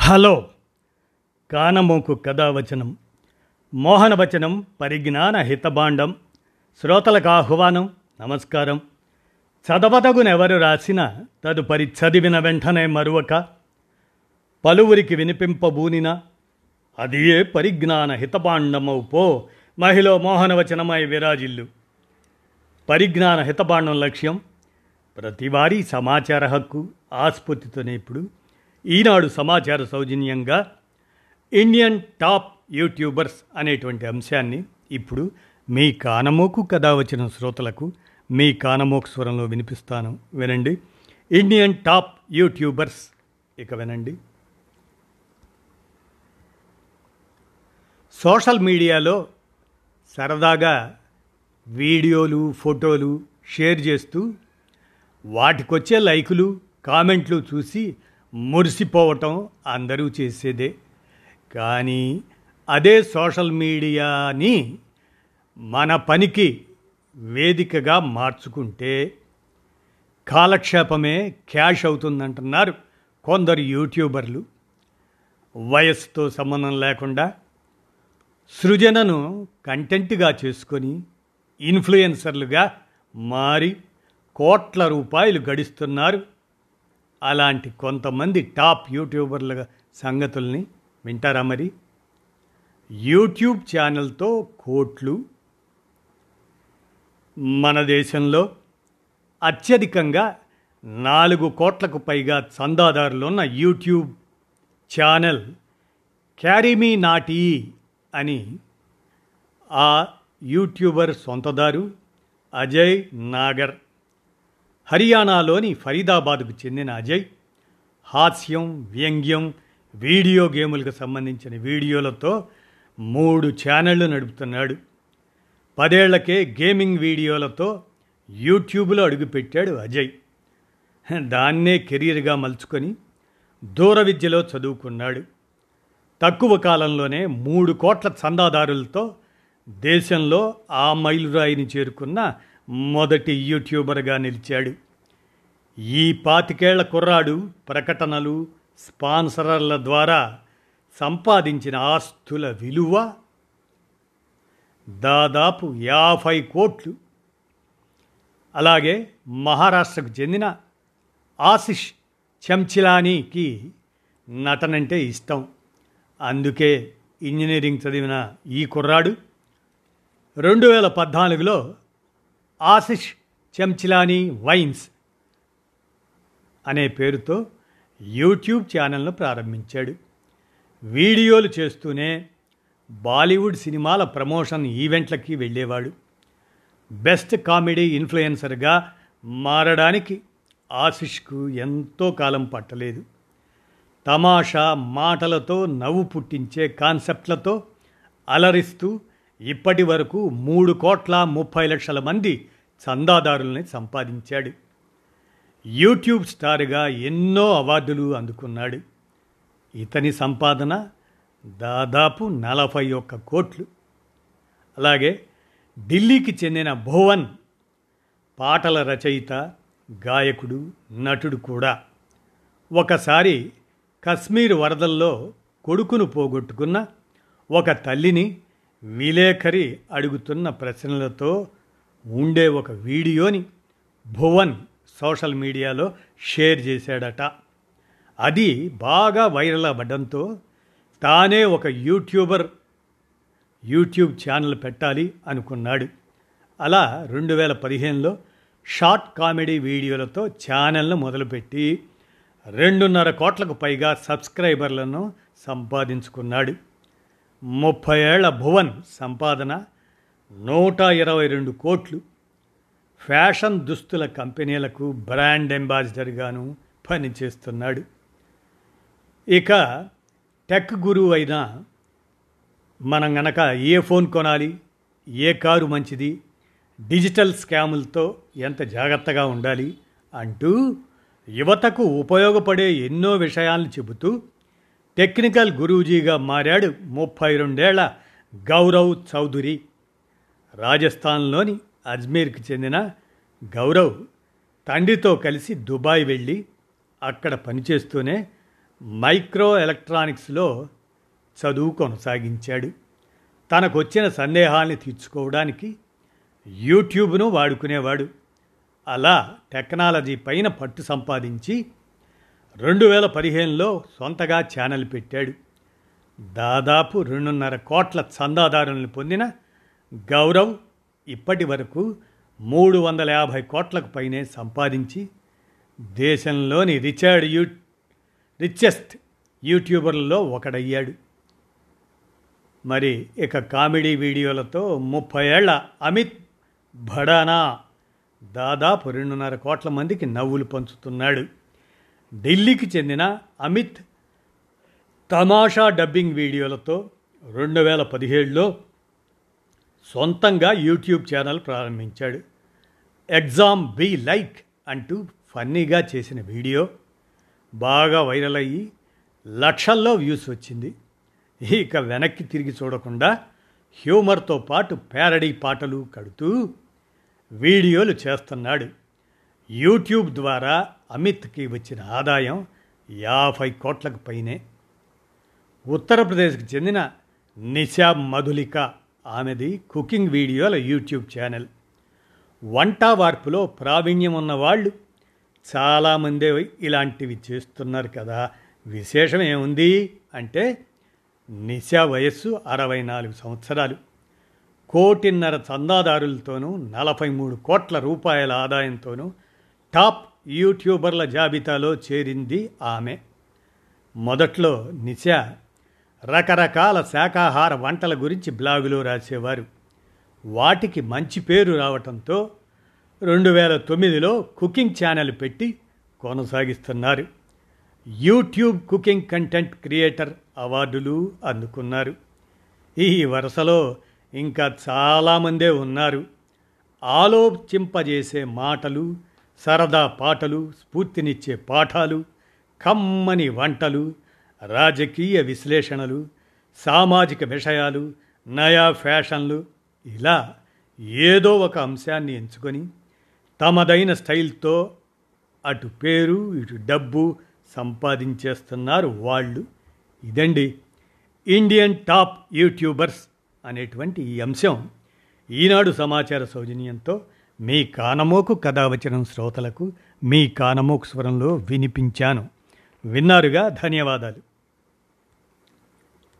hello కానమోకు కథావచనం మోహనవచనం పరిజ్ఞాన హితభాండం శ్రోతలకు ఆహ్వానం నమస్కారం చదవదగునెవరు రాసిన తదుపరి చదివిన వెంటనే మరువక పలువురికి వినిపింపబూనిన అది ఏ పరిజ్ఞాన హితభాండమౌ పో మహిళ మోహనవచనమై విరాజిల్లు పరిజ్ఞాన హితభాండం లక్ష్యం ప్రతివారీ సమాచార హక్కు ఆస్ఫూర్తితోనే ఇప్పుడు ఈనాడు సమాచార సౌజన్యంగా ఇండియన్ టాప్ యూట్యూబర్స్ అనేటువంటి అంశాన్ని ఇప్పుడు మీ కానమోకు కథ వచ్చిన శ్రోతలకు మీ కానమోకు స్వరంలో వినిపిస్తాను వినండి ఇండియన్ టాప్ యూట్యూబర్స్ ఇక వినండి సోషల్ మీడియాలో సరదాగా వీడియోలు ఫోటోలు షేర్ చేస్తూ వాటికొచ్చే లైకులు కామెంట్లు చూసి మురిసిపోవటం అందరూ చేసేదే కానీ అదే సోషల్ మీడియాని మన పనికి వేదికగా మార్చుకుంటే కాలక్షేపమే క్యాష్ అవుతుందంటున్నారు కొందరు యూట్యూబర్లు వయస్సుతో సంబంధం లేకుండా సృజనను కంటెంట్గా చేసుకొని ఇన్ఫ్లుయెన్సర్లుగా మారి కోట్ల రూపాయలు గడిస్తున్నారు అలాంటి కొంతమంది టాప్ యూట్యూబర్ల సంగతుల్ని వింటారా మరి యూట్యూబ్ ఛానల్తో కోట్లు మన దేశంలో అత్యధికంగా నాలుగు కోట్లకు పైగా చందాదారులున్న యూట్యూబ్ ఛానల్ క్యారీమీ నాటీ అని ఆ యూట్యూబర్ సొంతదారు అజయ్ నాగర్ హర్యానాలోని ఫరీదాబాద్కు చెందిన అజయ్ హాస్యం వ్యంగ్యం వీడియో గేములకు సంబంధించిన వీడియోలతో మూడు ఛానళ్లు నడుపుతున్నాడు పదేళ్లకే గేమింగ్ వీడియోలతో యూట్యూబ్లో అడుగుపెట్టాడు అజయ్ దాన్నే కెరీర్గా మలుచుకొని దూర విద్యలో చదువుకున్నాడు తక్కువ కాలంలోనే మూడు కోట్ల చందాదారులతో దేశంలో ఆ మైలురాయిని చేరుకున్న మొదటి యూట్యూబర్గా నిలిచాడు ఈ పాతికేళ్ల కుర్రాడు ప్రకటనలు స్పాన్సరర్ల ద్వారా సంపాదించిన ఆస్తుల విలువ దాదాపు యాభై కోట్లు అలాగే మహారాష్ట్రకు చెందిన ఆశిష్ చెంచిలానీకి నటనంటే ఇష్టం అందుకే ఇంజనీరింగ్ చదివిన ఈ కుర్రాడు రెండు వేల పద్నాలుగులో ఆశిష్ చెంచిలానీ వైన్స్ అనే పేరుతో యూట్యూబ్ ఛానల్ను ప్రారంభించాడు వీడియోలు చేస్తూనే బాలీవుడ్ సినిమాల ప్రమోషన్ ఈవెంట్లకి వెళ్ళేవాడు బెస్ట్ కామెడీ ఇన్ఫ్లుయెన్సర్గా మారడానికి ఆశిష్కు ఎంతో కాలం పట్టలేదు తమాషా మాటలతో నవ్వు పుట్టించే కాన్సెప్ట్లతో అలరిస్తూ ఇప్పటి వరకు మూడు కోట్ల ముప్పై లక్షల మంది చందాదారుల్ని సంపాదించాడు యూట్యూబ్ స్టార్గా ఎన్నో అవార్డులు అందుకున్నాడు ఇతని సంపాదన దాదాపు నలభై ఒక్క కోట్లు అలాగే ఢిల్లీకి చెందిన భువన్ పాటల రచయిత గాయకుడు నటుడు కూడా ఒకసారి కశ్మీర్ వరదల్లో కొడుకును పోగొట్టుకున్న ఒక తల్లిని విలేఖరి అడుగుతున్న ప్రశ్నలతో ఉండే ఒక వీడియోని భువన్ సోషల్ మీడియాలో షేర్ చేశాడట అది బాగా వైరల్ అవ్వడంతో తానే ఒక యూట్యూబర్ యూట్యూబ్ ఛానల్ పెట్టాలి అనుకున్నాడు అలా రెండు వేల పదిహేనులో షార్ట్ కామెడీ వీడియోలతో ఛానల్ను మొదలుపెట్టి రెండున్నర కోట్లకు పైగా సబ్స్క్రైబర్లను సంపాదించుకున్నాడు ముప్పై ఏళ్ల భువన్ సంపాదన నూట ఇరవై రెండు కోట్లు ఫ్యాషన్ దుస్తుల కంపెనీలకు బ్రాండ్ అంబాసిడర్గాను పనిచేస్తున్నాడు ఇక టెక్ గురువు అయిన మనం గనక ఏ ఫోన్ కొనాలి ఏ కారు మంచిది డిజిటల్ స్కాములతో ఎంత జాగ్రత్తగా ఉండాలి అంటూ యువతకు ఉపయోగపడే ఎన్నో విషయాలను చెబుతూ టెక్నికల్ గురూజీగా మారాడు ముప్పై రెండేళ్ల గౌరవ్ చౌదరి రాజస్థాన్లోని అజ్మీర్కి చెందిన గౌరవ్ తండ్రితో కలిసి దుబాయ్ వెళ్ళి అక్కడ పనిచేస్తూనే మైక్రో ఎలక్ట్రానిక్స్లో చదువు కొనసాగించాడు తనకొచ్చిన సందేహాల్ని తీర్చుకోవడానికి యూట్యూబ్ను వాడుకునేవాడు అలా టెక్నాలజీ పైన పట్టు సంపాదించి రెండు వేల పదిహేనులో సొంతగా ఛానల్ పెట్టాడు దాదాపు రెండున్నర కోట్ల చందాదారులను పొందిన గౌరవ్ ఇప్పటి వరకు మూడు వందల యాభై కోట్లకు పైనే సంపాదించి దేశంలోని రిచర్డ్ యూ రిచెస్ట్ యూట్యూబర్లలో ఒకడయ్యాడు మరి ఇక కామెడీ వీడియోలతో ముప్పై ఏళ్ల అమిత్ భడానా దాదాపు రెండున్నర కోట్ల మందికి నవ్వులు పంచుతున్నాడు ఢిల్లీకి చెందిన అమిత్ తమాషా డబ్బింగ్ వీడియోలతో రెండు వేల పదిహేడులో సొంతంగా యూట్యూబ్ ఛానల్ ప్రారంభించాడు ఎగ్జామ్ బీ లైక్ అంటూ ఫన్నీగా చేసిన వీడియో బాగా వైరల్ అయ్యి లక్షల్లో వ్యూస్ వచ్చింది ఇక వెనక్కి తిరిగి చూడకుండా హ్యూమర్తో పాటు ప్యారడీ పాటలు కడుతూ వీడియోలు చేస్తున్నాడు యూట్యూబ్ ద్వారా అమిత్కి వచ్చిన ఆదాయం యాభై కోట్లకు పైనే ఉత్తరప్రదేశ్కి చెందిన నిశా మధులిక ఆమెది కుకింగ్ వీడియోల యూట్యూబ్ ఛానల్ వంట వార్పులో ప్రావీణ్యం ఉన్న వాళ్ళు చాలామంది ఇలాంటివి చేస్తున్నారు కదా విశేషం ఏముంది అంటే నిశా వయస్సు అరవై నాలుగు సంవత్సరాలు కోటిన్నర చందాదారులతోనూ నలభై మూడు కోట్ల రూపాయల ఆదాయంతోనూ టాప్ యూట్యూబర్ల జాబితాలో చేరింది ఆమె మొదట్లో నిశా రకరకాల శాకాహార వంటల గురించి బ్లాగులో రాసేవారు వాటికి మంచి పేరు రావటంతో రెండు వేల తొమ్మిదిలో కుకింగ్ ఛానల్ పెట్టి కొనసాగిస్తున్నారు యూట్యూబ్ కుకింగ్ కంటెంట్ క్రియేటర్ అవార్డులు అందుకున్నారు ఈ వరుసలో ఇంకా చాలామందే ఉన్నారు ఆలోచింపజేసే మాటలు సరదా పాటలు స్ఫూర్తినిచ్చే పాఠాలు కమ్మని వంటలు రాజకీయ విశ్లేషణలు సామాజిక విషయాలు నయా ఫ్యాషన్లు ఇలా ఏదో ఒక అంశాన్ని ఎంచుకొని తమదైన స్టైల్తో అటు పేరు ఇటు డబ్బు సంపాదించేస్తున్నారు వాళ్ళు ఇదండి ఇండియన్ టాప్ యూట్యూబర్స్ అనేటువంటి ఈ అంశం ఈనాడు సమాచార సౌజన్యంతో మీ కానమోకు కథావచనం శ్రోతలకు మీ కానమోకు స్వరంలో వినిపించాను విన్నారుగా ధన్యవాదాలు